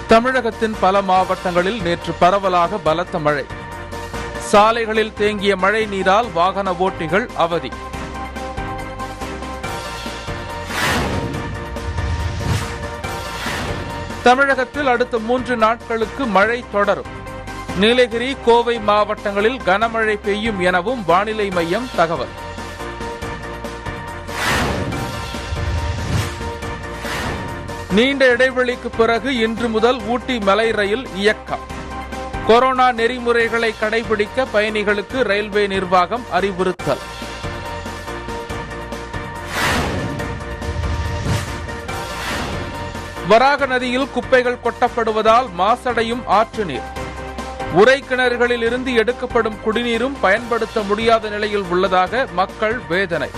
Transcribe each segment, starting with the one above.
தமிழகத்தின் பல மாவட்டங்களில் நேற்று பரவலாக பலத்த மழை சாலைகளில் தேங்கிய மழை நீரால் வாகன ஓட்டிகள் அவதி தமிழகத்தில் அடுத்த மூன்று நாட்களுக்கு மழை தொடரும் நீலகிரி கோவை மாவட்டங்களில் கனமழை பெய்யும் எனவும் வானிலை மையம் தகவல் நீண்ட இடைவெளிக்கு பிறகு இன்று முதல் ஊட்டி மலை ரயில் இயக்கம் கொரோனா நெறிமுறைகளை கடைபிடிக்க பயணிகளுக்கு ரயில்வே நிர்வாகம் அறிவுறுத்தல் வராக நதியில் குப்பைகள் கொட்டப்படுவதால் மாசடையும் ஆற்று நீர் உரை கிணறுகளில் இருந்து எடுக்கப்படும் குடிநீரும் பயன்படுத்த முடியாத நிலையில் உள்ளதாக மக்கள் வேதனை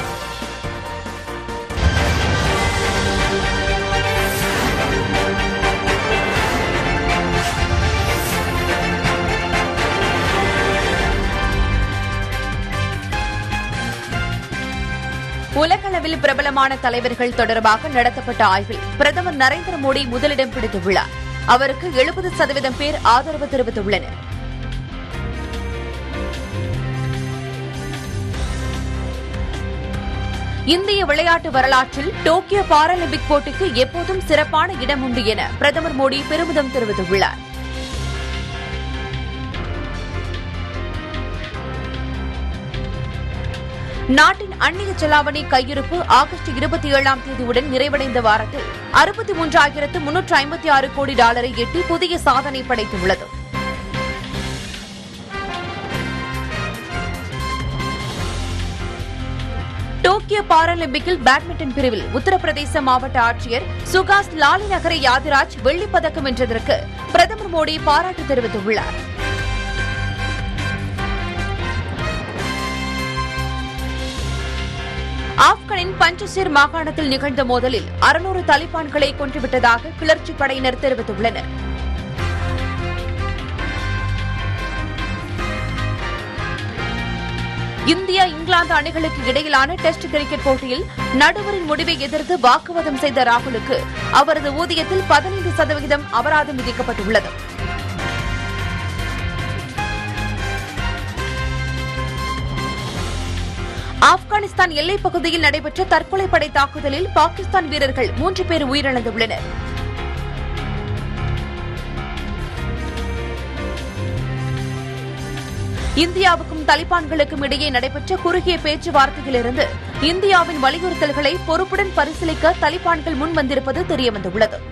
உலகளவில் பிரபலமான தலைவர்கள் தொடர்பாக நடத்தப்பட்ட ஆய்வில் பிரதமர் நரேந்திர மோடி முதலிடம் பிடித்துள்ளார் அவருக்கு எழுபது சதவீதம் பேர் ஆதரவு தெரிவித்துள்ளனர் இந்திய விளையாட்டு வரலாற்றில் டோக்கியோ பாராலிம்பிக் போட்டிக்கு எப்போதும் சிறப்பான இடம் உண்டு என பிரதமர் மோடி பெருமிதம் தெரிவித்துள்ளார் நாட்டின் அந்நிய செலாவணி கையிருப்பு ஆகஸ்ட் இருபத்தி ஏழாம் தேதியுடன் நிறைவடைந்த வாரத்தில் அறுபத்தி மூன்றாயிரத்து முன்னூற்று ஐம்பத்தி ஆறு கோடி டாலரை எட்டி புதிய சாதனை படைத்துள்ளது டோக்கியோ பாராலிம்பிக்கில் பேட்மிண்டன் பிரிவில் உத்தரப்பிரதேச மாவட்ட ஆட்சியர் சுகாஸ் லாலி நகரை யாதிராஜ் வெள்ளிப் பதக்கம் வென்றதற்கு பிரதமர் மோடி பாராட்டு தெரிவித்துள்ளார் ஆப்கனின் பஞ்சசீர் மாகாணத்தில் நிகழ்ந்த மோதலில் அறுநூறு தலிபான்களை கொன்றுவிட்டதாக கிளர்ச்சி படையினர் தெரிவித்துள்ளனர் இந்தியா இங்கிலாந்து அணிகளுக்கு இடையிலான டெஸ்ட் கிரிக்கெட் போட்டியில் நடுவரின் முடிவை எதிர்த்து வாக்குவாதம் செய்த ராகுலுக்கு அவரது ஊதியத்தில் பதினைந்து சதவிகிதம் அபராதம் விதிக்கப்பட்டுள்ளது ஆப்கானிஸ்தான் எல்லைப் பகுதியில் நடைபெற்ற தற்கொலைப்படை தாக்குதலில் பாகிஸ்தான் வீரர்கள் மூன்று பேர் உயிரிழந்துள்ளனர் இந்தியாவுக்கும் தலிபான்களுக்கும் இடையே நடைபெற்ற குறுகிய பேச்சுவார்த்தையிலிருந்து இந்தியாவின் வலியுறுத்தல்களை பொறுப்புடன் பரிசீலிக்க தலிபான்கள் முன் வந்திருப்பது தெரியவந்துள்ளது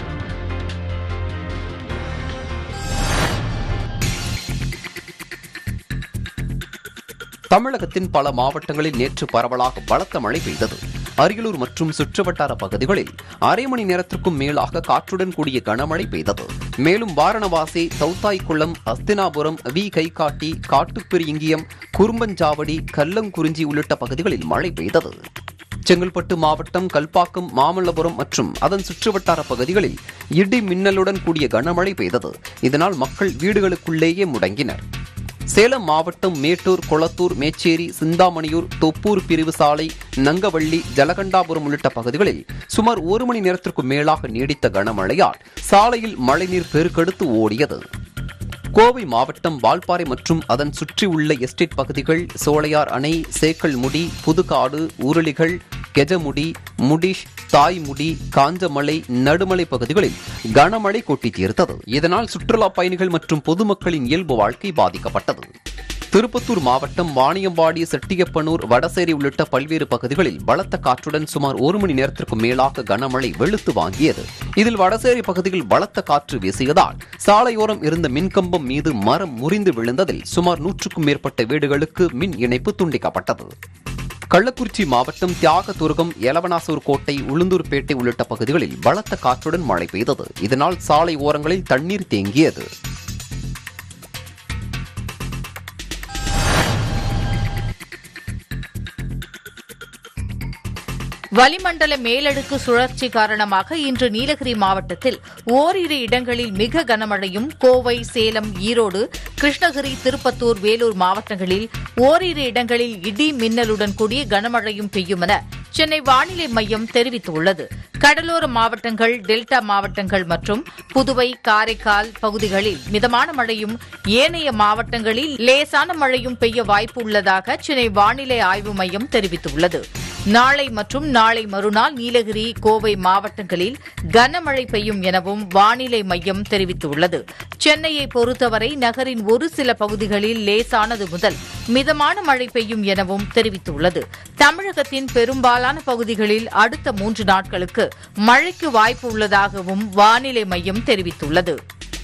தமிழகத்தின் பல மாவட்டங்களில் நேற்று பரவலாக பலத்த மழை பெய்தது அரியலூர் மற்றும் சுற்றுவட்டார பகுதிகளில் அரை மணி நேரத்திற்கும் மேலாக காற்றுடன் கூடிய கனமழை பெய்தது மேலும் வாரணவாசி தௌத்தாய்குளம் அஸ்தினாபுரம் வி கைகாட்டி காட்டுப்பிரிங்கியம் குறும்பஞ்சாவடி கல்லங்குறிஞ்சி உள்ளிட்ட பகுதிகளில் மழை பெய்தது செங்கல்பட்டு மாவட்டம் கல்பாக்கம் மாமல்லபுரம் மற்றும் அதன் சுற்றுவட்டார பகுதிகளில் இடி மின்னலுடன் கூடிய கனமழை பெய்தது இதனால் மக்கள் வீடுகளுக்குள்ளேயே முடங்கினர் சேலம் மாவட்டம் மேட்டூர் கொளத்தூர் மேச்சேரி சிந்தாமணியூர் தொப்பூர் பிரிவு சாலை நங்கவள்ளி ஜலகண்டாபுரம் உள்ளிட்ட பகுதிகளில் சுமார் ஒரு மணி நேரத்திற்கு மேலாக நீடித்த கனமழையால் சாலையில் மழைநீர் பெருக்கெடுத்து ஓடியது கோவை மாவட்டம் வால்பாறை மற்றும் அதன் சுற்றியுள்ள எஸ்டேட் பகுதிகள் சோழையார் அணை சேக்கல்முடி புதுக்காடு ஊரளிகள் கெஜமுடி முடிஷ் தாய்முடி காஞ்சமலை நடுமலை பகுதிகளில் கனமழை கொட்டி தீர்த்தது இதனால் சுற்றுலா பயணிகள் மற்றும் பொதுமக்களின் இயல்பு வாழ்க்கை பாதிக்கப்பட்டது திருப்பத்தூர் மாவட்டம் வாணியம்பாடி செட்டியப்பனூர் வடசேரி உள்ளிட்ட பல்வேறு பகுதிகளில் பலத்த காற்றுடன் சுமார் ஒரு மணி நேரத்திற்கு மேலாக கனமழை வெளுத்து வாங்கியது இதில் வடசேரி பகுதியில் பலத்த காற்று வீசியதால் சாலையோரம் இருந்த மின்கம்பம் மீது மரம் முறிந்து விழுந்ததில் சுமார் நூற்றுக்கும் மேற்பட்ட வீடுகளுக்கு மின் இணைப்பு துண்டிக்கப்பட்டது கள்ளக்குறிச்சி மாவட்டம் தியாகதுர்கம் எலவனாசூர் கோட்டை உளுந்தூர்பேட்டை உள்ளிட்ட பகுதிகளில் பலத்த காற்றுடன் மழை பெய்தது இதனால் சாலை ஓரங்களில் தண்ணீர் தேங்கியது வளிமண்டல மேலடுக்கு சுழற்சி காரணமாக இன்று நீலகிரி மாவட்டத்தில் ஓரிரு இடங்களில் மிக கனமழையும் கோவை சேலம் ஈரோடு கிருஷ்ணகிரி திருப்பத்தூர் வேலூர் மாவட்டங்களில் ஓரிரு இடங்களில் இடி மின்னலுடன் கூடிய கனமழையும் பெய்யும் என சென்னை வானிலை மையம் தெரிவித்துள்ளது கடலோர மாவட்டங்கள் டெல்டா மாவட்டங்கள் மற்றும் புதுவை காரைக்கால் பகுதிகளில் மிதமான மழையும் ஏனைய மாவட்டங்களில் லேசான மழையும் பெய்ய வாய்ப்பு உள்ளதாக சென்னை வானிலை ஆய்வு மையம் தெரிவித்துள்ளது நாளை மற்றும் நாளை மறுநாள் நீலகிரி கோவை மாவட்டங்களில் கனமழை பெய்யும் எனவும் வானிலை மையம் தெரிவித்துள்ளது சென்னையை பொறுத்தவரை நகரின் ஒரு சில பகுதிகளில் லேசானது முதல் மிதமான மழை பெய்யும் எனவும் தெரிவித்துள்ளது தமிழகத்தின் பெரும்பாலான பகுதிகளில் அடுத்த மூன்று நாட்களுக்கு மழைக்கு வாய்ப்பு உள்ளதாகவும் வானிலை மையம் தெரிவித்துள்ளது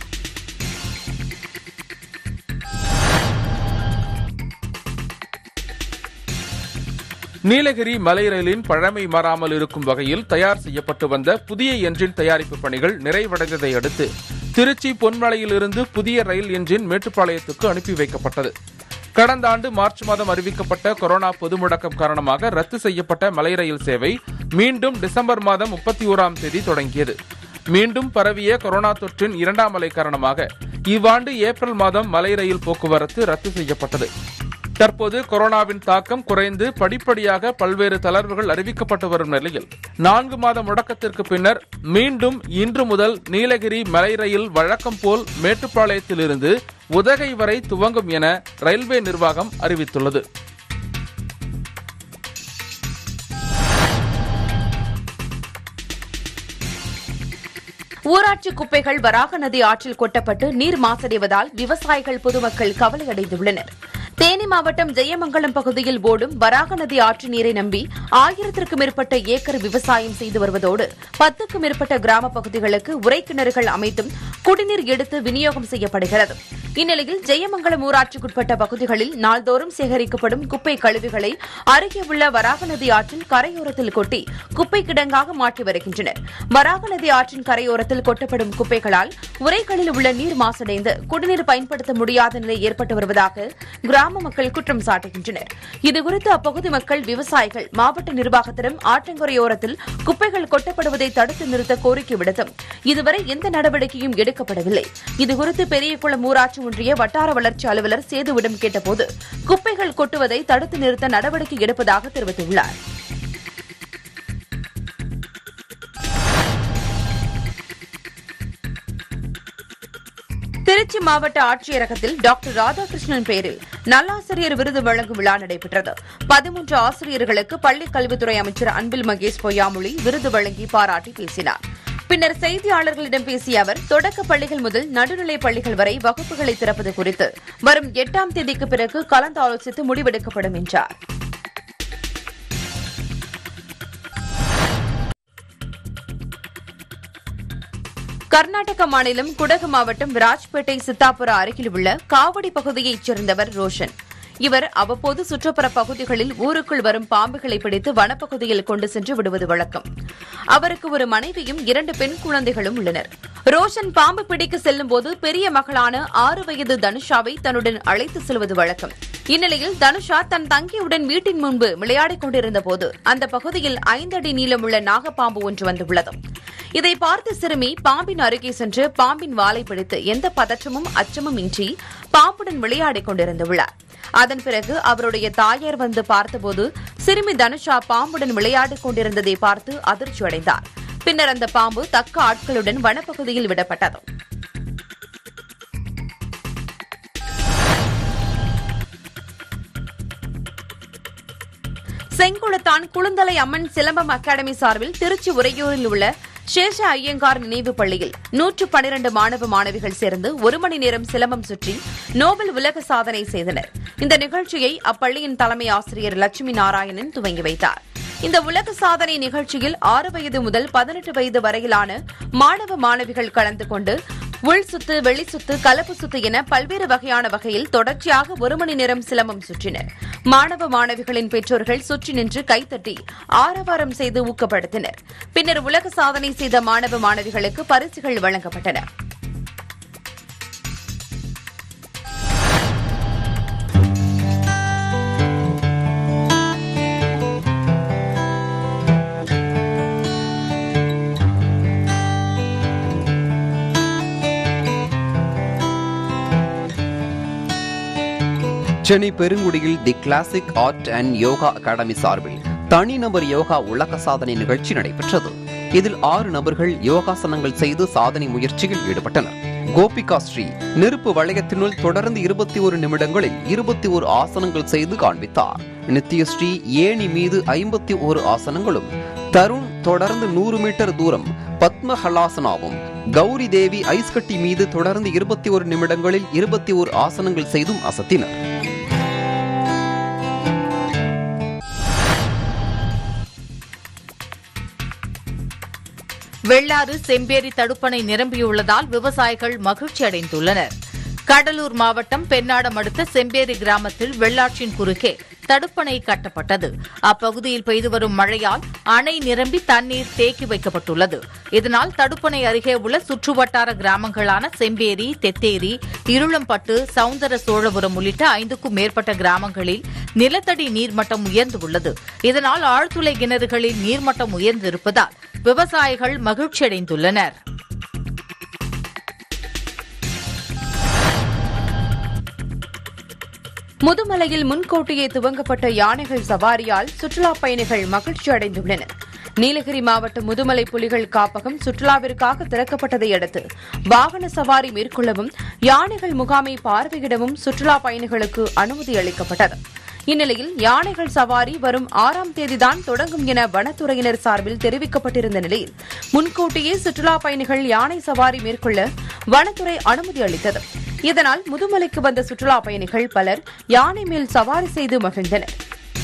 நீலகிரி மலை ரயிலின் பழமை மாறாமல் இருக்கும் வகையில் தயார் செய்யப்பட்டு வந்த புதிய என்ஜின் தயாரிப்பு பணிகள் நிறைவடைந்ததை அடுத்து திருச்சி பொன்மலையிலிருந்து புதிய ரயில் என்ஜின் மேட்டுப்பாளையத்துக்கு அனுப்பி வைக்கப்பட்டது கடந்த ஆண்டு மார்ச் மாதம் அறிவிக்கப்பட்ட கொரோனா பொது முடக்கம் காரணமாக ரத்து செய்யப்பட்ட மலை ரயில் சேவை மீண்டும் டிசம்பர் மாதம் முப்பத்தி ஓராம் தேதி தொடங்கியது மீண்டும் பரவிய கொரோனா தொற்றின் இரண்டாம் அலை காரணமாக இவ்வாண்டு ஏப்ரல் மாதம் மலை ரயில் போக்குவரத்து ரத்து செய்யப்பட்டது தற்போது கொரோனாவின் தாக்கம் குறைந்து படிப்படியாக பல்வேறு தளர்வுகள் அறிவிக்கப்பட்டு வரும் நிலையில் நான்கு மாத முடக்கத்திற்கு பின்னர் மீண்டும் இன்று முதல் நீலகிரி மலை ரயில் வழக்கம் போல் மேட்டுப்பாளையத்திலிருந்து உதகை வரை துவங்கும் என ரயில்வே நிர்வாகம் அறிவித்துள்ளது ஊராட்சி குப்பைகள் வராக நதி ஆற்றில் கொட்டப்பட்டு நீர் மாசடைவதால் விவசாயிகள் பொதுமக்கள் கவலையடைந்துள்ளனர் தேனி மாவட்டம் ஜெயமங்கலம் பகுதியில் ஓடும் வராக நதி ஆற்று நீரை நம்பி ஆயிரத்திற்கும் மேற்பட்ட ஏக்கர் விவசாயம் செய்து வருவதோடு பத்துக்கும் மேற்பட்ட கிராம பகுதிகளுக்கு உரைக்கிணறுகள் அமைத்தும் குடிநீர் எடுத்து விநியோகம் செய்யப்படுகிறது இந்நிலையில் ஜெயமங்கலம் ஊராட்சிக்குட்பட்ட பகுதிகளில் நாள்தோறும் சேகரிக்கப்படும் குப்பை கழிவுகளை அருகே உள்ள வராக நதி ஆற்றின் கரையோரத்தில் கொட்டி குப்பை கிடங்காக மாற்றி வருகின்றனர் வராக நதி ஆற்றின் கரையோரத்தில் கொட்டப்படும் குப்பைகளால் உரைகளில் உள்ள நீர் மாசடைந்து குடிநீர் பயன்படுத்த முடியாத நிலை ஏற்பட்டு வருவதாக கிராம மக்கள் குற்றம் சாட்டுகின்றனர் இதுகுறித்து அப்பகுதி மக்கள் விவசாயிகள் மாவட்ட நிர்வாகத்திடம் ஆற்றங்கரையோரத்தில் குப்பைகள் கொட்டப்படுவதை தடுத்து நிறுத்த கோரிக்கை விடுத்தும் இதுவரை எந்த நடவடிக்கையும் எடுக்கப்படவில்லை இதுகுறித்து பெரியகுளம் ஊராட்சி ஒன்றிய வட்டார வளர்ச்சி அலுவலர் சேதுவிடம் கேட்டபோது குப்பைகள் கொட்டுவதை தடுத்து நிறுத்த நடவடிக்கை எடுப்பதாக தெரிவித்துள்ளார் திருச்சி மாவட்ட ஆட்சியரகத்தில் டாக்டர் ராதாகிருஷ்ணன் பெயரில் நல்லாசிரியர் விருது வழங்கும் விழா நடைபெற்றது பதிமூன்று ஆசிரியர்களுக்கு பள்ளிக் கல்வித்துறை அமைச்சர் அன்பில் மகேஷ் பொய்யாமொழி விருது வழங்கி பாராட்டி பேசினார் பின்னர் செய்தியாளர்களிடம் பேசிய அவர் தொடக்க பள்ளிகள் முதல் நடுநிலைப் பள்ளிகள் வரை வகுப்புகளை திறப்பது குறித்து வரும் எட்டாம் தேதிக்கு பிறகு கலந்தாலோசித்து முடிவெடுக்கப்படும் என்றார் கர்நாடக மாநிலம் குடகு மாவட்டம் விராஜ்பேட்டை சித்தாபுரா அருகில் உள்ள காவடி பகுதியைச் சேர்ந்தவர் ரோஷன் இவர் அவ்வப்போது சுற்றுப்புற பகுதிகளில் ஊருக்குள் வரும் பாம்புகளை பிடித்து வனப்பகுதியில் கொண்டு சென்று விடுவது வழக்கம் அவருக்கு ஒரு மனைவியும் இரண்டு பெண் குழந்தைகளும் உள்ளனர் ரோஷன் பாம்பு பிடிக்க செல்லும் போது பெரிய மகளான ஆறு வயது தனுஷாவை தன்னுடன் அழைத்து செல்வது வழக்கம் இந்நிலையில் தனுஷா தன் தங்கியுடன் வீட்டின் முன்பு விளையாடிக் கொண்டிருந்த போது அந்த பகுதியில் ஐந்தடி நீளமுள்ள நாகப்பாம்பு ஒன்று வந்துள்ளது இதை பார்த்த சிறுமி பாம்பின் அருகே சென்று பாம்பின் வாலை பிடித்து எந்த பதற்றமும் அச்சமும் இன்றி பாம்புடன் விளையாடிக் கொண்டிருந்துள்ளார் அதன் பிறகு அவருடைய தாயார் வந்து பார்த்தபோது சிறுமி தனுஷா பாம்புடன் விளையாடிக் கொண்டிருந்ததை பார்த்து அதிர்ச்சியடைந்தார் பின்னர் அந்த பாம்பு தக்க ஆட்களுடன் வனப்பகுதியில் விடப்பட்டது செங்குளத்தான் குளுந்தலை அம்மன் சிலம்பம் அகாடமி சார்பில் திருச்சி உறையூரில் உள்ள சேஷ ஐயங்கார் நினைவு பள்ளியில் நூற்று பனிரண்டு மாணவ மாணவிகள் சேர்ந்து ஒரு மணி நேரம் சிலம்பம் சுற்றி நோபல் உலக சாதனை செய்தனர் இந்த நிகழ்ச்சியை அப்பள்ளியின் தலைமை ஆசிரியர் லட்சுமி நாராயணன் துவங்கி வைத்தார் இந்த உலக சாதனை நிகழ்ச்சியில் ஆறு வயது முதல் பதினெட்டு வயது வரையிலான மாணவ மாணவிகள் கலந்து கொண்டு உள் சுத்து வெளி சுத்து கலப்பு சுத்து என பல்வேறு வகையான வகையில் தொடர்ச்சியாக ஒரு மணி நேரம் சிலம்பம் சுற்றினர் மாணவ மாணவிகளின் பெற்றோர்கள் சுற்றி நின்று கைத்தட்டி ஆரவாரம் செய்து ஊக்கப்படுத்தினர் பின்னர் உலக சாதனை செய்த மாணவ மாணவிகளுக்கு பரிசுகள் வழங்கப்பட்டன சென்னை பெருங்குடியில் the classic art and yoga academy சார்பில் தனிநபர் யோகா உலக சாதனை நிகழ்ச்சி நடைபெற்றது இதில் ஆறு நபர்கள் யோகாசனங்கள் செய்து சாதனை முயற்சியில் ஈடுபட்டனர் கோபிகா ஸ்ரீ நெருப்பு வளையத்தினுள் தொடர்ந்து இருபத்தி ஒரு நிமிடங்களில் இருபத்தி ஒரு ஆசனங்கள் செய்து காண்பித்தார் நித்யஸ்ரீ ஏணி மீது ஐம்பத்தி ஒரு ஆசனங்களும் தருண் தொடர்ந்து நூறு மீட்டர் தூரம் பத்ம ஹலாசனாவும் கௌரி தேவி ஐஸ் கட்டி மீது தொடர்ந்து இருபத்தி ஒரு நிமிடங்களில் இருபத்தி ஒரு ஆசனங்கள் செய்தும் அசத்தினர் வெள்ளாறு செம்பேரி தடுப்பணை நிரம்பியுள்ளதால் விவசாயிகள் மகிழ்ச்சி அடைந்துள்ளனர் கடலூர் மாவட்டம் பெண்ணாடம் அடுத்த செம்பேரி கிராமத்தில் வெள்ளாற்றின் குறுக்கே தடுப்பணை கட்டப்பட்டது அப்பகுதியில் பெய்து வரும் மழையால் அணை நிரம்பி தண்ணீர் தேக்கி வைக்கப்பட்டுள்ளது இதனால் தடுப்பணை அருகே உள்ள சுற்றுவட்டார கிராமங்களான செம்பேரி தெத்தேரி இருளம்பட்டு சவுந்தர சோழபுரம் உள்ளிட்ட ஐந்துக்கும் மேற்பட்ட கிராமங்களில் நிலத்தடி நீர்மட்டம் உயர்ந்துள்ளது இதனால் ஆழ்துளை கிணறுகளில் நீர்மட்டம் உயர்ந்திருப்பதால் விவசாயிகள் மகிழ்ச்சியடைந்துள்ளனர் முதுமலையில் முன்கூட்டியே துவங்கப்பட்ட யானைகள் சவாரியால் சுற்றுலாப் பயணிகள் மகிழ்ச்சி அடைந்துள்ளனர் நீலகிரி மாவட்டம் முதுமலை புலிகள் காப்பகம் சுற்றுலாவிற்காக திறக்கப்பட்டதை அடுத்து வாகன சவாரி மேற்கொள்ளவும் யானைகள் முகாமை பார்வையிடவும் சுற்றுலாப் பயணிகளுக்கு அனுமதி அளிக்கப்பட்டது இந்நிலையில் யானைகள் சவாரி வரும் ஆறாம் தேதிதான் தொடங்கும் என வனத்துறையினர் சார்பில் தெரிவிக்கப்பட்டிருந்த நிலையில் முன்கூட்டியே சுற்றுலாப் பயணிகள் யானை சவாரி மேற்கொள்ள வனத்துறை அனுமதி அளித்தது இதனால் முதுமலைக்கு வந்த சுற்றுலாப் பயணிகள் பலர் யானை மேல் சவாரி செய்து மகிழ்ந்தனர்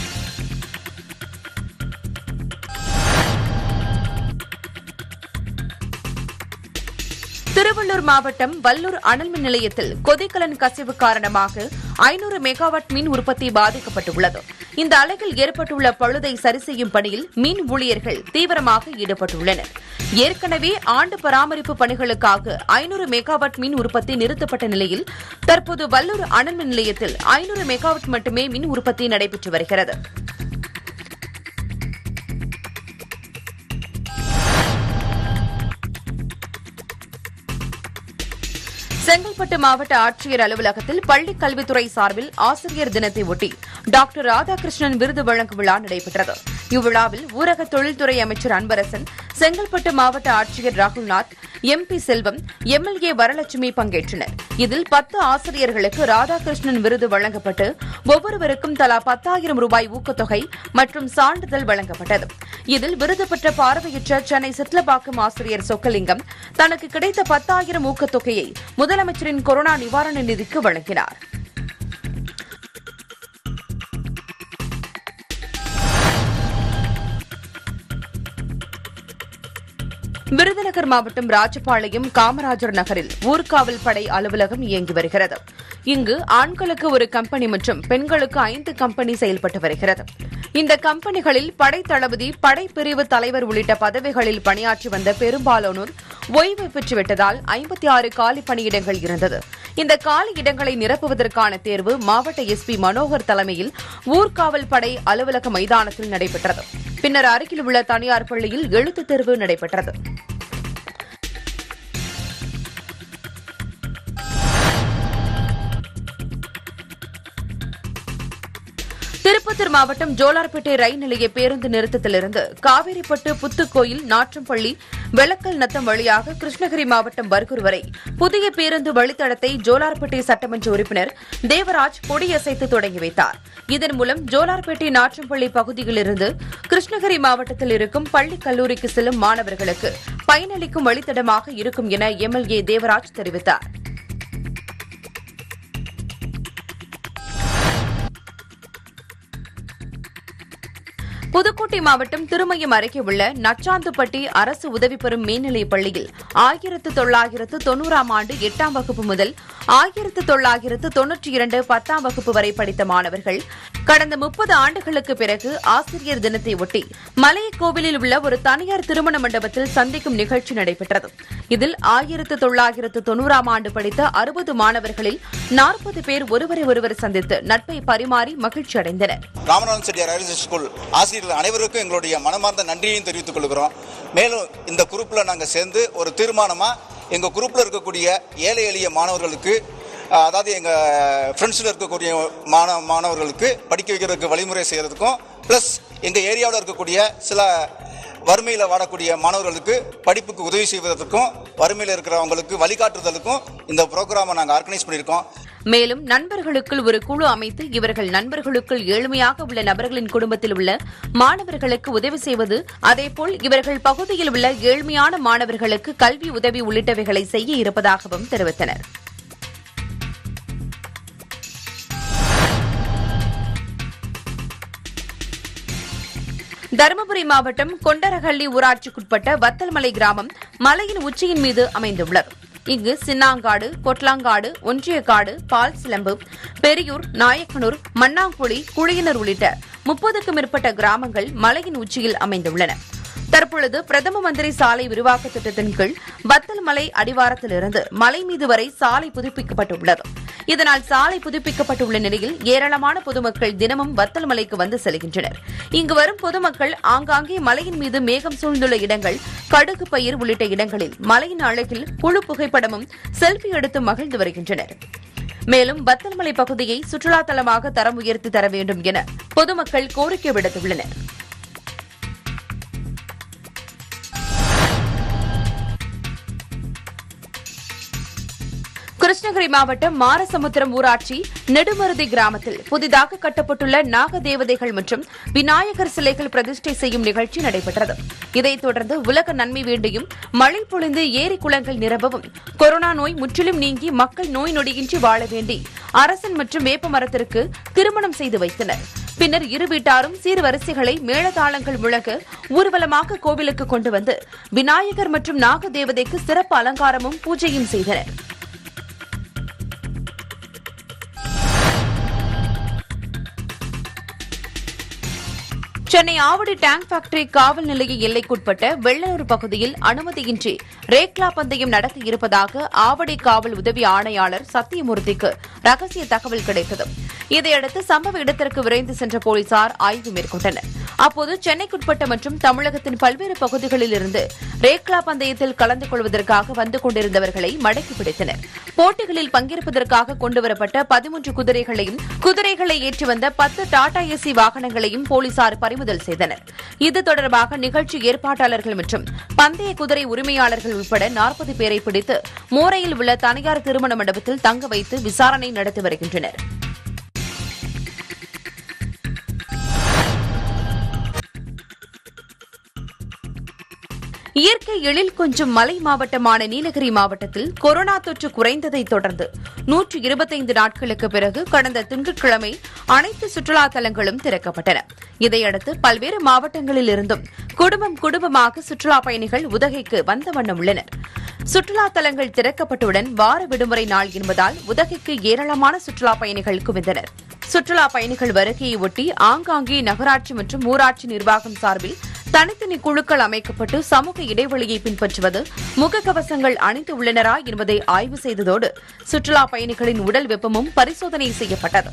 திருவள்ளூர் மாவட்டம் வல்லூர் அனல் மின் நிலையத்தில் கொதிக்கலன் கசிவு காரணமாக ஐநூறு மெகாவாட் மின் உற்பத்தி பாதிக்கப்பட்டுள்ளது இந்த அலையில் ஏற்பட்டுள்ள பழுதை சரி செய்யும் பணியில் மின் ஊழியர்கள் தீவிரமாக ஈடுபட்டுள்ளனர் ஏற்கனவே ஆண்டு பராமரிப்பு பணிகளுக்காக ஐநூறு மெகாவாட் மின் உற்பத்தி நிறுத்தப்பட்ட நிலையில் தற்போது வல்லூர் அனல் மின் நிலையத்தில் ஐநூறு மெகாவாட் மட்டுமே மின் உற்பத்தி நடைபெற்று வருகிறது செங்கல்பட்டு மாவட்ட ஆட்சியர் அலுவலகத்தில் பள்ளிக் கல்வித்துறை சார்பில் ஆசிரியர் தினத்தை ஒட்டி டாக்டர் ராதாகிருஷ்ணன் விருது வழங்கும் விழா நடைபெற்றது இவ்விழாவில் ஊரக தொழில்துறை அமைச்சர் அன்பரசன் செங்கல்பட்டு மாவட்ட ஆட்சியர் ராகுல்நாத் எம்பி செல்வம் எம்எல்ஏ வரலட்சுமி பங்கேற்றனர் இதில் பத்து ஆசிரியர்களுக்கு ராதாகிருஷ்ணன் விருது வழங்கப்பட்டு ஒவ்வொருவருக்கும் தலா பத்தாயிரம் ரூபாய் ஊக்கத்தொகை மற்றும் சான்றிதழ் வழங்கப்பட்டது இதில் விருது பெற்ற பார்வையற்ற சென்னை சிட்லபாக்கம் ஆசிரியர் சொக்கலிங்கம் தனக்கு கிடைத்த பத்தாயிரம் ஊக்கத்தொகையை முதலமைச்சரின் கொரோனா நிவாரண நிதிக்கு வழங்கினார் விருதுநகர் மாவட்டம் ராஜபாளையம் காமராஜர் நகரில் ஊர்காவல் படை அலுவலகம் இயங்கி வருகிறது இங்கு ஆண்களுக்கு ஒரு கம்பெனி மற்றும் பெண்களுக்கு ஐந்து கம்பெனி செயல்பட்டு வருகிறது இந்த கம்பெனிகளில் படை தளபதி படைப்பிரிவு தலைவர் உள்ளிட்ட பதவிகளில் பணியாற்றி வந்த பெரும்பாலானோர் ஓய்வு பெற்றுவிட்டதால் ஐம்பத்தி ஆறு காலி பணியிடங்கள் இருந்தது இந்த காலி இடங்களை நிரப்புவதற்கான தேர்வு மாவட்ட எஸ்பி மனோகர் தலைமையில் ஊர்காவல் படை அலுவலக மைதானத்தில் நடைபெற்றது பின்னர் அருகில் உள்ள தனியார் பள்ளியில் எழுத்துத் தேர்வு நடைபெற்றது திருப்பத்தூர் மாவட்டம் ஜோலார்பேட்டை ரயில் நிலைய பேருந்து நிறுத்தத்திலிருந்து காவேரிப்பட்டு புத்துக்கோயில் நாற்றம்பள்ளி வெளக்கல் நத்தம் வழியாக கிருஷ்ணகிரி மாவட்டம் பர்கூர் வரை புதிய பேருந்து வழித்தடத்தை ஜோலார்பேட்டை சட்டமன்ற உறுப்பினர் தேவராஜ் கொடியசைத்து தொடங்கி வைத்தார் இதன் மூலம் ஜோலார்பேட்டை நாற்றம்பள்ளி பகுதியிலிருந்து கிருஷ்ணகிரி மாவட்டத்தில் இருக்கும் பள்ளி கல்லூரிக்கு செல்லும் மாணவர்களுக்கு பயனளிக்கும் வழித்தடமாக இருக்கும் என எம்எல்ஏ தேவராஜ் தெரிவித்தார் புதுக்கோட்டை மாவட்டம் திருமயம் அருகே உள்ள நச்சாந்துப்பட்டி அரசு உதவி பெறும் மேல்நிலைப் பள்ளியில் ஆயிரத்து தொள்ளாயிரத்து தொன்னூறாம் ஆண்டு எட்டாம் வகுப்பு முதல் ஆயிரத்து தொள்ளாயிரத்து தொன்னூற்றி இரண்டு பத்தாம் வகுப்பு வரை படித்த மாணவர்கள் கடந்த முப்பது ஆண்டுகளுக்கு பிறகு ஆசிரியர் தினத்தை ஒட்டி மலையக்கோவிலில் உள்ள ஒரு தனியார் திருமண மண்டபத்தில் சந்திக்கும் நிகழ்ச்சி நடைபெற்றது இதில் ஆயிரத்து தொள்ளாயிரத்து தொன்னூறாம் ஆண்டு படித்த அறுபது மாணவர்களில் நாற்பது பேர் ஒருவரை ஒருவர் சந்தித்து நட்பை பரிமாறி மகிழ்ச்சி அடைந்தனர் ராமநாதன் செட்டியார் ஹையர் ஸ்கூல் ஆசிரியர்கள் அனைவருக்கும் எங்களுடைய மனமார்ந்த நன்றியையும் தெரிவித்துக் கொள்கிறோம் மேலும் இந்த குரூப்பில் நாங்கள் சேர்ந்து ஒரு தீர்மானமாக எங்கள் குரூப்பில் இருக்கக்கூடிய ஏழை எளிய மாணவர்களுக்கு அஹ், அதாவது எங்கள் ஃப்ரெண்ட்ஸில் இருக்கக்கூடிய மாணவ மாணவர்களுக்கு படிக்க வைக்கிறதுக்கு வழிமுறை செய்கிறதுக்கும் ப்ளஸ் எங்கள் ஏரியாவில் இருக்கக்கூடிய சில வறுமையில் வாடக்கூடிய மாணவர்களுக்கு படிப்புக்கு உதவி செய்வதற்கும் வறுமையில் இருக்கிறவங்களுக்கு வழிகாட்டுதலுக்கும் இந்த ப்ரோக்ராமை நாங்கள் ஆர்கனைஸ் பண்ணியிருக்கோம் மேலும் நண்பர்களுக்குள் ஒரு குழு அமைத்து இவர்கள் நண்பர்களுக்குள் ஏழ்மையாக உள்ள நபர்களின் குடும்பத்தில் உள்ள மாணவர்களுக்கு உதவி செய்வது அதேபோல் இவர்கள் பகுதியில் உள்ள ஏழ்மையான மாணவர்களுக்கு கல்வி உதவி உள்ளிட்டவைகளை செய்ய இருப்பதாகவும் தெரிவித்தனர் தருமபுரி மாவட்டம் கொண்டரஹள்ளி ஊராட்சிக்குட்பட்ட வத்தல்மலை கிராமம் மலையின் உச்சியின் மீது அமைந்துள்ளது இங்கு சின்னாங்காடு கொட்லாங்காடு ஒன்றியக்காடு பால் சிலம்பு பெரியூர் நாயக்கனூர் மண்ணாங்குழி குழியினர் உள்ளிட்ட முப்பதுக்கும் மேற்பட்ட கிராமங்கள் மலையின் உச்சியில் அமைந்துள்ளன தற்பொழுது பிரதம மந்திரி சாலை விரிவாக்க திட்டத்தின் கீழ் வத்தல் மலை அடிவாரத்திலிருந்து மலை மீது வரை சாலை புதுப்பிக்கப்பட்டுள்ளது இதனால் சாலை புதுப்பிக்கப்பட்டுள்ள நிலையில் ஏராளமான பொதுமக்கள் தினமும் வத்தல் மலைக்கு வந்து செல்கின்றனர் இங்கு வரும் பொதுமக்கள் ஆங்காங்கே மலையின் மீது மேகம் சூழ்ந்துள்ள இடங்கள் கடுகு பயிர் உள்ளிட்ட இடங்களில் மலையின் அழகில் புழு புகைப்படமும் செல்ஃபி எடுத்து மகிழ்ந்து வருகின்றனர் மேலும் வத்தல்மலை பகுதியை சுற்றுலா தலமாக தரம் உயர்த்தி தர வேண்டும் என பொதுமக்கள் கோரிக்கை விடுத்துள்ளனர் கிருஷ்ணகிரி மாவட்டம் மாரசமுத்திரம் ஊராட்சி நெடுமருதி கிராமத்தில் புதிதாக கட்டப்பட்டுள்ள நாகதேவதைகள் மற்றும் விநாயகர் சிலைகள் பிரதிஷ்டை செய்யும் நிகழ்ச்சி நடைபெற்றது இதைத் தொடர்ந்து உலக நன்மை வேண்டியும் மழை பொழிந்து ஏரி குளங்கள் நிரம்பவும் கொரோனா நோய் முற்றிலும் நீங்கி மக்கள் நோய் நொடியின்றி வாழ வேண்டி அரசன் மற்றும் வேப்ப மரத்திற்கு திருமணம் செய்து வைத்தனர் பின்னர் இரு வீட்டாரும் சீர்வரிசைகளை மேளதாளங்கள் முழங்க ஊர்வலமாக கோவிலுக்கு கொண்டு வந்து விநாயகர் மற்றும் நாகதேவதைக்கு சிறப்பு அலங்காரமும் பூஜையும் செய்தனர் சென்னை ஆவடி டேங்க் ஃபேக்டரி காவல் நிலைய எல்லைக்குட்பட்ட வெள்ளலூர் பகுதியில் அனுமதியின்றி ரேக்லா பந்தயம் நடத்த இருப்பதாக ஆவடி காவல் உதவி ஆணையாளர் சத்தியமூர்த்திக்கு ரகசிய தகவல் கிடைத்தது இதையடுத்து சம்பவ இடத்திற்கு விரைந்து சென்ற போலீசார் ஆய்வு மேற்கொண்டனர் அப்போது சென்னைக்குட்பட்ட மற்றும் தமிழகத்தின் பல்வேறு பகுதிகளில் இருந்து ரேக்லா பந்தயத்தில் கலந்து கொள்வதற்காக வந்து கொண்டிருந்தவர்களை மடக்கி பிடித்தனர் போட்டிகளில் பங்கேற்பதற்காக கொண்டுவரப்பட்ட பதிமூன்று குதிரைகளையும் குதிரைகளை ஏற்றி வந்த பத்து டாடா ஏசி வாகனங்களையும் போலீசார் பறிமுதல் செய்தனர் இது தொடர்பாக நிகழ்ச்சி ஏற்பாட்டாளர்கள் மற்றும் பந்தய குதிரை உரிமையாளர்கள் உட்பட நாற்பது பேரை பிடித்து மோரையில் உள்ள தனியார் திருமண மண்டபத்தில் தங்க வைத்து விசாரணை நடத்தி வருகின்றனர் இயற்கை எழில் கொஞ்சம் மலை மாவட்டமான நீலகிரி மாவட்டத்தில் கொரோனா தொற்று குறைந்ததை தொடர்ந்து நூற்று இருபத்தைந்து நாட்களுக்கு பிறகு கடந்த திங்கட்கிழமை அனைத்து சுற்றுலா தலங்களும் திறக்கப்பட்டன இதையடுத்து பல்வேறு மாவட்டங்களில் இருந்தும் குடும்பம் குடும்பமாக சுற்றுலா பயணிகள் உதகைக்கு வந்த வண்ணம் உள்ளனர் சுற்றுலா தலங்கள் திறக்கப்பட்டவுடன் வார விடுமுறை நாள் என்பதால் உதகைக்கு ஏராளமான சுற்றுலா பயணிகள் குவிந்தனர் சுற்றுலா பயணிகள் வருகையை ஒட்டி ஆங்காங்கே நகராட்சி மற்றும் ஊராட்சி நிர்வாகம் சார்பில் தனித்தனி குழுக்கள் அமைக்கப்பட்டு சமூக இடைவெளியை பின்பற்றுவது முகக்கவசங்கள் அணிந்து உள்ளனரா என்பதை ஆய்வு செய்ததோடு சுற்றுலா பயணிகளின் உடல் வெப்பமும் பரிசோதனை செய்யப்பட்டது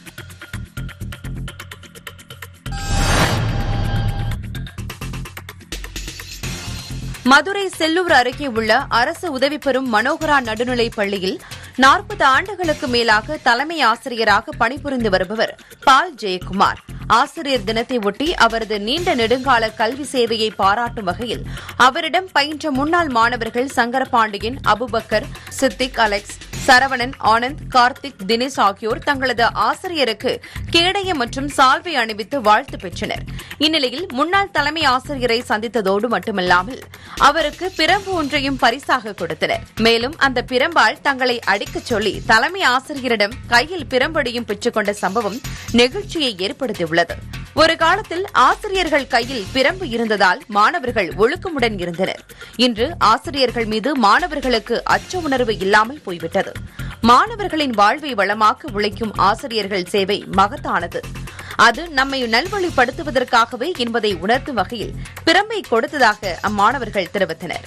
மதுரை செல்லூர் அருகே உள்ள அரசு உதவி பெறும் மனோகரா நடுநிலைப் பள்ளியில் நாற்பது ஆண்டுகளுக்கு மேலாக தலைமை ஆசிரியராக பணிபுரிந்து வருபவர் பால் ஜெயக்குமார் ஆசிரியர் தினத்தை ஒட்டி அவரது நீண்ட நெடுங்கால கல்வி சேவையை பாராட்டும் வகையில் அவரிடம் பயின்ற முன்னாள் மாணவர்கள் சங்கரபாண்டியன் அபுபக்கர் சித்திக் அலெக்ஸ் சரவணன் ஆனந்த் கார்த்திக் தினேஷ் ஆகியோர் தங்களது ஆசிரியருக்கு கேடயம் மற்றும் சால்வை அணிவித்து வாழ்த்து பெற்றனர் இந்நிலையில் முன்னாள் தலைமை ஆசிரியரை சந்தித்ததோடு மட்டுமல்லாமல் அவருக்கு பிரம்பு ஒன்றையும் பரிசாக கொடுத்தனர் மேலும் அந்த பிரம்பால் தங்களை அடிக்கச் சொல்லி தலைமை ஆசிரியரிடம் கையில் பிரம்படியும் பெற்றுக்கொண்ட சம்பவம் நெகிழ்ச்சியை ஏற்படுத்தியுள்ளது ஒரு காலத்தில் ஆசிரியர்கள் கையில் பிரம்பு இருந்ததால் மாணவர்கள் ஒழுக்கமுடன் இருந்தனர் இன்று ஆசிரியர்கள் மீது மாணவர்களுக்கு அச்ச உணர்வு இல்லாமல் போய்விட்டது மாணவர்களின் வாழ்வை வளமாக்க உழைக்கும் ஆசிரியர்கள் சேவை மகத்தானது அது நம்மை நல்வழிப்படுத்துவதற்காகவே என்பதை உணர்த்தும் வகையில் பிரம்பை கொடுத்ததாக அம்மாணவர்கள் தெரிவித்தனர்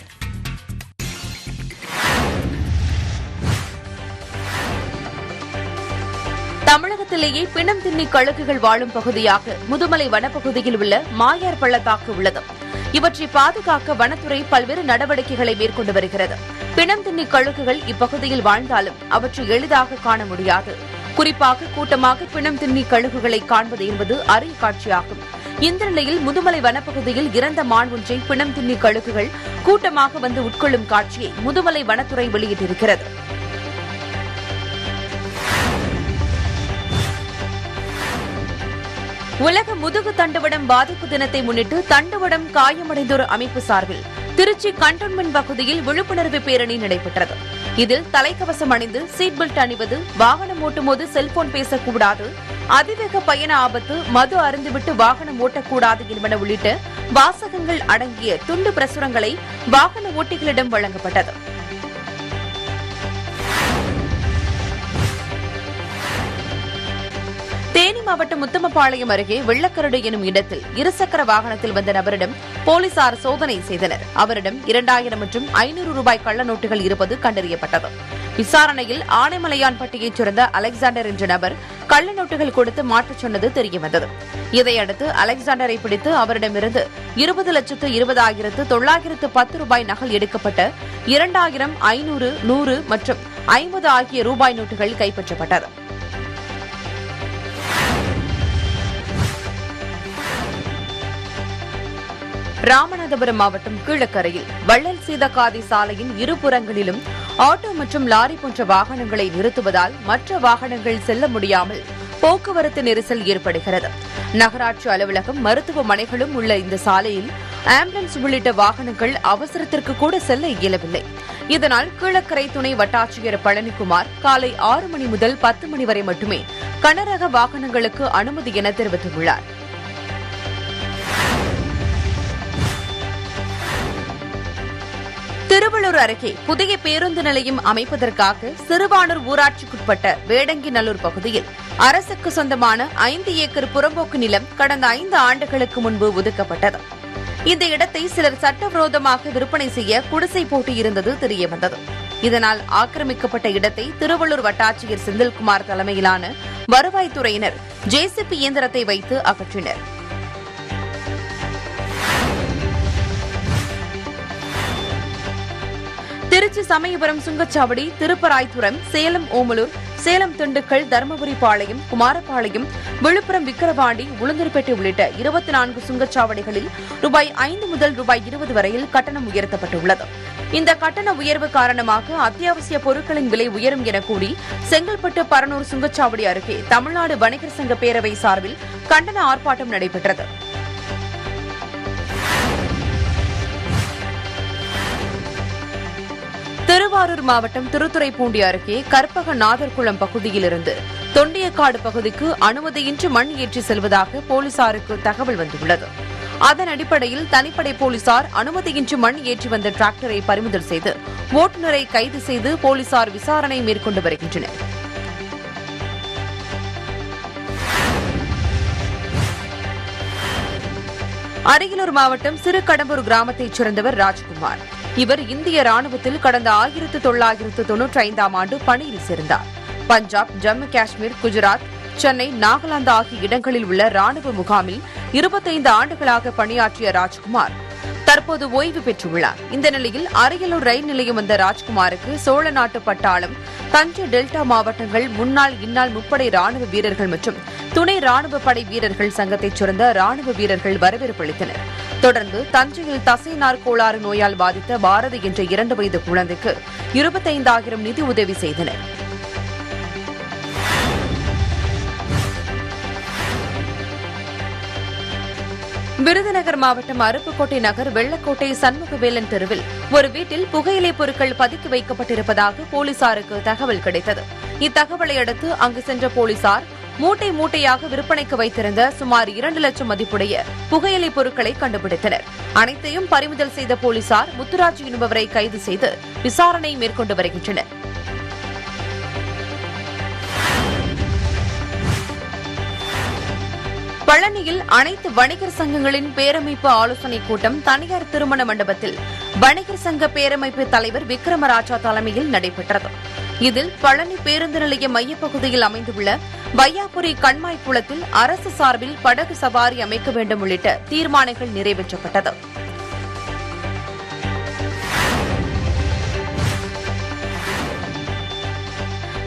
தமிழகத்திலேயே பிணம் தின்னி கழுகுகள் வாழும் பகுதியாக முதுமலை வனப்பகுதியில் உள்ள மாயார் பள்ளத்தாக்கு உள்ளது இவற்றை பாதுகாக்க வனத்துறை பல்வேறு நடவடிக்கைகளை மேற்கொண்டு வருகிறது பிணம் தின்னி கழுகுகள் இப்பகுதியில் வாழ்ந்தாலும் அவற்றை எளிதாக காண முடியாது குறிப்பாக கூட்டமாக பிணம் தின்னி கழுகுகளை காண்பது என்பது அரிய காட்சியாகும் இந்த நிலையில் முதுமலை வனப்பகுதியில் இறந்த மான் ஒன்றை பிணம் தின்னி கழுகுகள் கூட்டமாக வந்து உட்கொள்ளும் காட்சியை முதுமலை வனத்துறை வெளியிட்டிருக்கிறது உலக முதுகு தண்டுவடம் பாதிப்பு தினத்தை முன்னிட்டு தண்டுவடம் காயமடைந்தோர் அமைப்பு சார்பில் திருச்சி கண்டோன்மெண்ட் பகுதியில் விழிப்புணர்வு பேரணி நடைபெற்றது இதில் தலைக்கவசம் அணிந்து சீட் பெல்ட் அணிவது வாகனம் ஓட்டும்போது செல்போன் பேசக்கூடாது அதிவேக பயண ஆபத்து மது அருந்துவிட்டு வாகனம் ஓட்டக்கூடாது என்பன உள்ளிட்ட வாசகங்கள் அடங்கிய துண்டு பிரசுரங்களை வாகன ஓட்டிகளிடம் வழங்கப்பட்டது தேனி மாவட்டம் முத்தமபாளையம் அருகே வெள்ளக்கரடு எனும் இடத்தில் இருசக்கர வாகனத்தில் வந்த நபரிடம் போலீசார் சோதனை செய்தனர் அவரிடம் இரண்டாயிரம் மற்றும் ஐநூறு ரூபாய் கள்ள நோட்டுகள் இருப்பது கண்டறியப்பட்டது விசாரணையில் ஆனைமலையான்பட்டியைச் சேர்ந்த அலெக்சாண்டர் என்ற நபர் கள்ள நோட்டுகள் கொடுத்து மாற்றச் சொன்னது தெரியவந்தது இதையடுத்து அலெக்சாண்டரை பிடித்து அவரிடமிருந்து இருபது லட்சத்து இருபதாயிரத்து தொள்ளாயிரத்து பத்து ரூபாய் நகல் எடுக்கப்பட்ட இரண்டாயிரம் ஐநூறு நூறு மற்றும் ஐம்பது ஆகிய ரூபாய் நோட்டுகள் கைப்பற்றப்பட்டது ராமநாதபுரம் மாவட்டம் கீழக்கரையில் வள்ளல் சீதக்காதி சாலையின் இருபுறங்களிலும் ஆட்டோ மற்றும் லாரி போன்ற வாகனங்களை நிறுத்துவதால் மற்ற வாகனங்கள் செல்ல முடியாமல் போக்குவரத்து நெரிசல் ஏற்படுகிறது நகராட்சி அலுவலகம் மருத்துவமனைகளும் உள்ள இந்த சாலையில் ஆம்புலன்ஸ் உள்ளிட்ட வாகனங்கள் அவசரத்திற்கு கூட செல்ல இயலவில்லை இதனால் கீழக்கரை துணை வட்டாட்சியர் பழனிக்குமார் காலை ஆறு மணி முதல் பத்து மணி வரை மட்டுமே கனரக வாகனங்களுக்கு அனுமதி என தெரிவித்துள்ளார் திருவள்ளூர் அருகே புதிய பேருந்து நிலையம் அமைப்பதற்காக சிறுவானூர் ஊராட்சிக்குட்பட்ட வேடங்கிநல்லூர் பகுதியில் அரசுக்கு சொந்தமான ஐந்து ஏக்கர் புறம்போக்கு நிலம் கடந்த ஐந்து ஆண்டுகளுக்கு முன்பு ஒதுக்கப்பட்டது இந்த இடத்தை சிலர் சட்டவிரோதமாக விற்பனை செய்ய குடிசை போட்டு இருந்தது தெரியவந்தது இதனால் ஆக்கிரமிக்கப்பட்ட இடத்தை திருவள்ளூர் வட்டாட்சியர் செந்தில்குமார் தலைமையிலான வருவாய்த்துறையினர் ஜேசிபி இயந்திரத்தை வைத்து அகற்றினர் திருச்சி சமயபுரம் சுங்கச்சாவடி திருப்பராய்த்துறம் சேலம் ஓமலூர் சேலம் திண்டுக்கல் தருமபுரி பாளையம் குமாரபாளையம் விழுப்புரம் விக்கிரவாண்டி உளுந்தூர்பேட்டை உள்ளிட்ட இருபத்தி நான்கு சுங்கச்சாவடிகளில் ரூபாய் ஐந்து முதல் ரூபாய் இருபது வரையில் கட்டணம் உயர்த்தப்பட்டுள்ளது இந்த கட்டண உயர்வு காரணமாக அத்தியாவசிய பொருட்களின் விலை உயரும் என கூறி செங்கல்பட்டு பரனூர் சுங்கச்சாவடி அருகே தமிழ்நாடு வணிகர் சங்க பேரவை சார்பில் கண்டன ஆர்ப்பாட்டம் நடைபெற்றது திருவாரூர் மாவட்டம் திருத்துறைப்பூண்டி அருகே கற்பக நாதர்குளம் பகுதியிலிருந்து தொண்டியக்காடு பகுதிக்கு அனுமதியின்றி மண் ஏற்றி செல்வதாக போலீசாருக்கு தகவல் வந்துள்ளது அதன் அடிப்படையில் தனிப்படை போலீசார் அனுமதியின்றி மண் ஏற்றி வந்த டிராக்டரை பறிமுதல் செய்து ஓட்டுநரை கைது செய்து போலீசார் விசாரணை மேற்கொண்டு வருகின்றனர் அரியலூர் மாவட்டம் சிறுகடம்பூர் கிராமத்தைச் சேர்ந்தவர் ராஜ்குமார் இவர் இந்திய ராணுவத்தில் கடந்த ஆயிரத்து தொள்ளாயிரத்து தொன்னூற்றி ஐந்தாம் ஆண்டு பணியில் சேர்ந்தார் பஞ்சாப் ஜம்மு காஷ்மீர் குஜராத் சென்னை நாகாலாந்து ஆகிய இடங்களில் உள்ள ராணுவ முகாமில் இருபத்தைந்து ஆண்டுகளாக பணியாற்றிய ராஜ்குமார் தற்போது ஓய்வு பெற்றுள்ளார் இந்த நிலையில் அரியலூர் ரயில் நிலையம் வந்த ராஜ்குமாருக்கு சோழ நாட்டு பட்டாளம் தஞ்சை டெல்டா மாவட்டங்கள் முன்னாள் இந்நாள் முப்படை ராணுவ வீரர்கள் மற்றும் துணை ராணுவ படை வீரர்கள் சங்கத்தைச் சேர்ந்த ராணுவ வீரர்கள் வரவேற்பு அளித்தனர் தொடர்ந்து தஞ்சையில் தசைநார் கோளாறு நோயால் பாதித்த பாரதி என்ற இரண்டு வயது குழந்தைக்கு இருபத்தைந்தாயிரம் நிதி உதவி செய்தனர் விருதுநகர் மாவட்டம் அருப்புக்கோட்டை நகர் வெள்ளக்கோட்டை சண்முகவேலன் தெருவில் ஒரு வீட்டில் புகையிலை பொருட்கள் பதுக்கி வைக்கப்பட்டிருப்பதாக போலீசாருக்கு தகவல் கிடைத்தது இத்தகவலை அடுத்து அங்கு சென்ற போலீசார் மூட்டை மூட்டையாக விற்பனைக்கு வைத்திருந்த சுமார் இரண்டு லட்சம் மதிப்புடைய புகையிலை பொருட்களை கண்டுபிடித்தனர் அனைத்தையும் பறிமுதல் செய்த போலீசார் முத்துராஜ் என்பவரை கைது செய்து விசாரணை மேற்கொண்டு வருகின்றனர் பழனியில் அனைத்து வணிகர் சங்கங்களின் பேரமைப்பு ஆலோசனைக் கூட்டம் தனியார் திருமண மண்டபத்தில் வணிகர் சங்க பேரமைப்பு தலைவர் விக்ரமராஜா தலைமையில் நடைபெற்றது இதில் பழனி பேருந்து நிலைய மையப்பகுதியில் அமைந்துள்ள வையாபுரி கண்மாய் குளத்தில் அரசு சார்பில் படகு சவாரி அமைக்க வேண்டும் உள்ளிட்ட தீர்மானங்கள் நிறைவேற்றப்பட்டது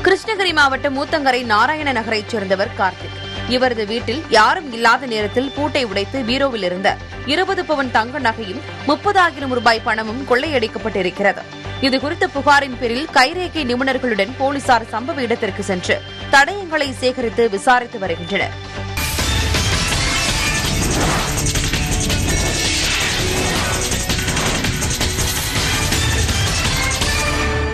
கிருஷ்ணகிரி மாவட்டம் மூத்தங்கரை நாராயண நகரைச் சேர்ந்தவர் கார்த்திக் இவரது வீட்டில் யாரும் இல்லாத நேரத்தில் பூட்டை உடைத்து பீரோவில் இருந்த இருபது பவன் தங்க நகையும் முப்பதாயிரம் ரூபாய் பணமும் கொள்ளையடிக்கப்பட்டிருக்கிறது இதுகுறித்த புகாரின் பேரில் கைரேகை நிபுணர்களுடன் போலீசார் சம்பவ இடத்திற்கு சென்று தடயங்களை சேகரித்து விசாரித்து வருகின்றனர்